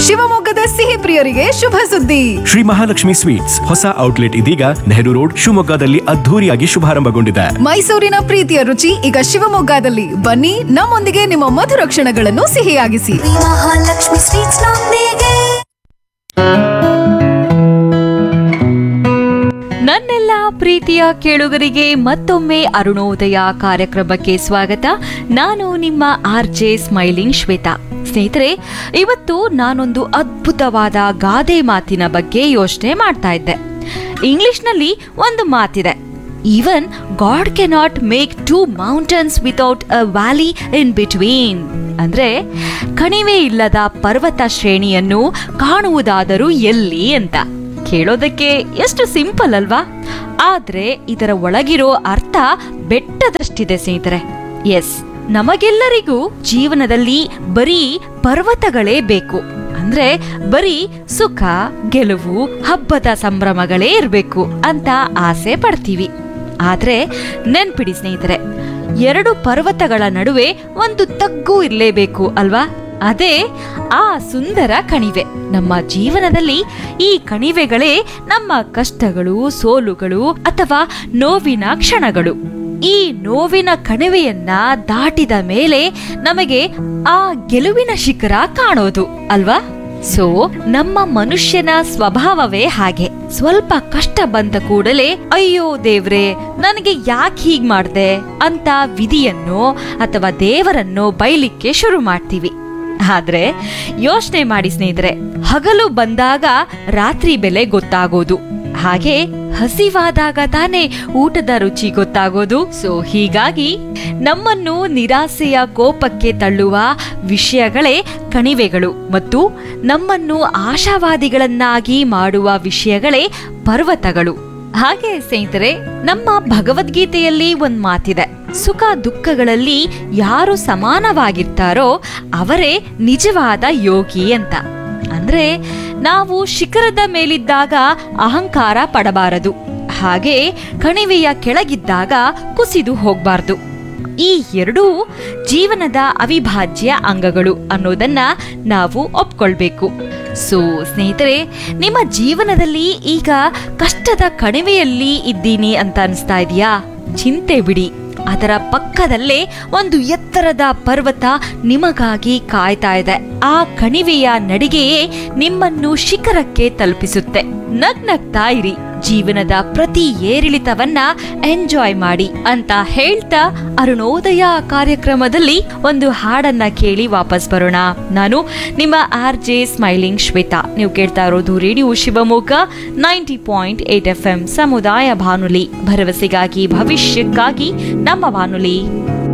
ಶಿವಮೊಗ್ಗದ ಸಿಹಿ ಪ್ರಿಯರಿಗೆ ಶುಭ ಸುದ್ದಿ ಶ್ರೀ ಮಹಾಲಕ್ಷ್ಮಿ ಸ್ವೀಟ್ಸ್ ಹೊಸ ಔಟ್ಲೆಟ್ ಇದೀಗ ನೆಹರು ರೋಡ್ ಶಿವಮೊಗ್ಗದಲ್ಲಿ ಅದ್ಧೂರಿಯಾಗಿ ಶುಭಾರಂಭಗೊಂಡಿದೆ ಮೈಸೂರಿನ ಪ್ರೀತಿಯ ರುಚಿ ಈಗ ಶಿವಮೊಗ್ಗದಲ್ಲಿ ಬನ್ನಿ ನಮ್ಮೊಂದಿಗೆ ನಿಮ್ಮ ಮಧುರ ಕ್ಷಣಗಳನ್ನು ಸಿಹಿಯಾಗಿಸಿ ಮಹಾಲಕ್ಷ್ಮಿ ಸ್ವೀಟ್ಸ್ ನೊಂದಿಗೆ ನನ್ನೆಲ್ಲ ಪ್ರೀತಿಯ ಕೇಳುಗರಿಗೆ ಮತ್ತೊಮ್ಮೆ ಅರುಣೋದಯ ಕಾರ್ಯಕ್ರಮಕ್ಕೆ ಸ್ವಾಗತ ನಾನು ನಿಮ್ಮ ಆರ್ ಜೆ ಸ್ಮೈಲಿಂಗ್ ಶ್ವೇತಾ ಸ್ನೇಹಿತರೆ ಇವತ್ತು ನಾನೊಂದು ಅದ್ಭುತವಾದ ಗಾದೆ ಮಾತಿನ ಬಗ್ಗೆ ಯೋಚನೆ ಮಾಡ್ತಾ ಇದ್ದೆ ಇಂಗ್ಲಿಷ್ನಲ್ಲಿ ಒಂದು ಮಾತಿದೆ even God cannot make two mountains without a valley in between ಅಂದ್ರೆ ಕಣಿವೆ ಇಲ್ಲದ ಪರ್ವತ ಶ್ರೇಣಿಯನ್ನು ಕಾಣುವುದಾದರೂ ಎಲ್ಲಿ ಅಂತ ಕೇಳೋದಕ್ಕೆ ಎಷ್ಟು ಸಿಂಪಲ್ ಅಲ್ವಾ ಆದ್ರೆ ಇದರ ಒಳಗಿರೋ ಅರ್ಥ ಬೆಟ್ಟದಷ್ಟಿದೆ ಸ್ನೇಹಿತರೆ ಎಸ್ ನಮಗೆಲ್ಲರಿಗೂ ಜೀವನದಲ್ಲಿ ಬರೀ ಪರ್ವತಗಳೇ ಬೇಕು ಅಂದ್ರೆ ಬರೀ ಸುಖ ಗೆಲುವು ಹಬ್ಬದ ಸಂಭ್ರಮಗಳೇ ಇರಬೇಕು ಅಂತ ಆಸೆ ಪಡ್ತೀವಿ ಆದ್ರೆ ನೆನ್ಪಿಡಿ ಸ್ನೇಹಿತರೆ ಎರಡು ಪರ್ವತಗಳ ನಡುವೆ ಒಂದು ತಗ್ಗು ಇರಲೇಬೇಕು ಅಲ್ವಾ ಅದೇ ಆ ಸುಂದರ ಕಣಿವೆ ನಮ್ಮ ಜೀವನದಲ್ಲಿ ಈ ಕಣಿವೆಗಳೇ ನಮ್ಮ ಕಷ್ಟಗಳು ಸೋಲುಗಳು ಅಥವಾ ನೋವಿನ ಕ್ಷಣಗಳು ಈ ನೋವಿನ ಕಣಿವೆಯನ್ನ ದಾಟಿದ ಮೇಲೆ ನಮಗೆ ಆ ಗೆಲುವಿನ ಶಿಖರ ಕಾಣೋದು ಅಲ್ವಾ ಸೊ ನಮ್ಮ ಮನುಷ್ಯನ ಸ್ವಭಾವವೇ ಹಾಗೆ ಸ್ವಲ್ಪ ಕಷ್ಟ ಬಂದ ಕೂಡಲೇ ಅಯ್ಯೋ ದೇವ್ರೆ ನನಗೆ ಯಾಕೆ ಹೀಗ್ ಮಾಡ್ದೆ ಅಂತ ವಿಧಿಯನ್ನು ಅಥವಾ ದೇವರನ್ನು ಬೈಲಿಕ್ಕೆ ಶುರು ಮಾಡ್ತೀವಿ ಆದ್ರೆ ಯೋಚನೆ ಮಾಡಿ ಸ್ನೇಹಿತರೆ ಹಗಲು ಬಂದಾಗ ರಾತ್ರಿ ಬೆಲೆ ಗೊತ್ತಾಗೋದು ಹಾಗೆ ಹಸಿವಾದಾಗ ತಾನೇ ಊಟದ ರುಚಿ ಗೊತ್ತಾಗೋದು ಸೊ ಹೀಗಾಗಿ ನಮ್ಮನ್ನು ನಿರಾಸೆಯ ಕೋಪಕ್ಕೆ ತಳ್ಳುವ ವಿಷಯಗಳೇ ಕಣಿವೆಗಳು ಮತ್ತು ನಮ್ಮನ್ನು ಆಶಾವಾದಿಗಳನ್ನಾಗಿ ಮಾಡುವ ವಿಷಯಗಳೇ ಪರ್ವತಗಳು ಹಾಗೆ ಸ್ನೇಹಿತರೆ ನಮ್ಮ ಭಗವದ್ಗೀತೆಯಲ್ಲಿ ಒಂದ್ ಮಾತಿದೆ ಸುಖ ದುಃಖಗಳಲ್ಲಿ ಯಾರು ಸಮಾನವಾಗಿರ್ತಾರೋ ಅವರೇ ನಿಜವಾದ ಯೋಗಿ ಅಂತ ಅಂದ್ರೆ ನಾವು ಶಿಖರದ ಮೇಲಿದ್ದಾಗ ಅಹಂಕಾರ ಪಡಬಾರದು ಹಾಗೆ ಕಣಿವೆಯ ಕೆಳಗಿದ್ದಾಗ ಕುಸಿದು ಹೋಗ್ಬಾರ್ದು ಈ ಎರಡೂ ಜೀವನದ ಅವಿಭಾಜ್ಯ ಅಂಗಗಳು ಅನ್ನೋದನ್ನ ನಾವು ಒಪ್ಕೊಳ್ಬೇಕು ಸೊ ಸ್ನೇಹಿತರೆ ನಿಮ್ಮ ಜೀವನದಲ್ಲಿ ಈಗ ಕಷ್ಟದ ಕಣಿವೆಯಲ್ಲಿ ಇದ್ದೀನಿ ಅಂತ ಅನಿಸ್ತಾ ಇದೆಯಾ ಚಿಂತೆ ಬಿಡಿ ಅದರ ಪಕ್ಕದಲ್ಲೇ ಒಂದು ಎತ್ತರದ ಪರ್ವತ ನಿಮಗಾಗಿ ಕಾಯ್ತಾ ಇದೆ ಆ ಕಣಿವೆಯ ನಡಿಗೆಯೇ ನಿಮ್ಮನ್ನು ಶಿಖರಕ್ಕೆ ತಲುಪಿಸುತ್ತೆ ನಗ್ನಗ್ತಾ ಇರಿ ಜೀವನದ ಪ್ರತಿ ಏರಿಳಿತವನ್ನ ಎಂಜಾಯ್ ಮಾಡಿ ಅಂತ ಹೇಳ್ತಾ ಅರುಣೋದಯ ಕಾರ್ಯಕ್ರಮದಲ್ಲಿ ಒಂದು ಹಾಡನ್ನ ಕೇಳಿ ವಾಪಸ್ ಬರೋಣ ನಾನು ನಿಮ್ಮ ಆರ್ ಜೆ ಸ್ಮೈಲಿಂಗ್ ಶ್ವೇತಾ ನೀವು ಕೇಳ್ತಾ ಇರೋದು radio Shivamogga ninety point eight F M ಸಮುದಾಯ ಬಾನುಲಿ ಭರವಸೆಗಾಗಿ ಭವಿಷ್ಯಕ್ಕಾಗಿ ನಮ್ಮ ಬಾನುಲಿ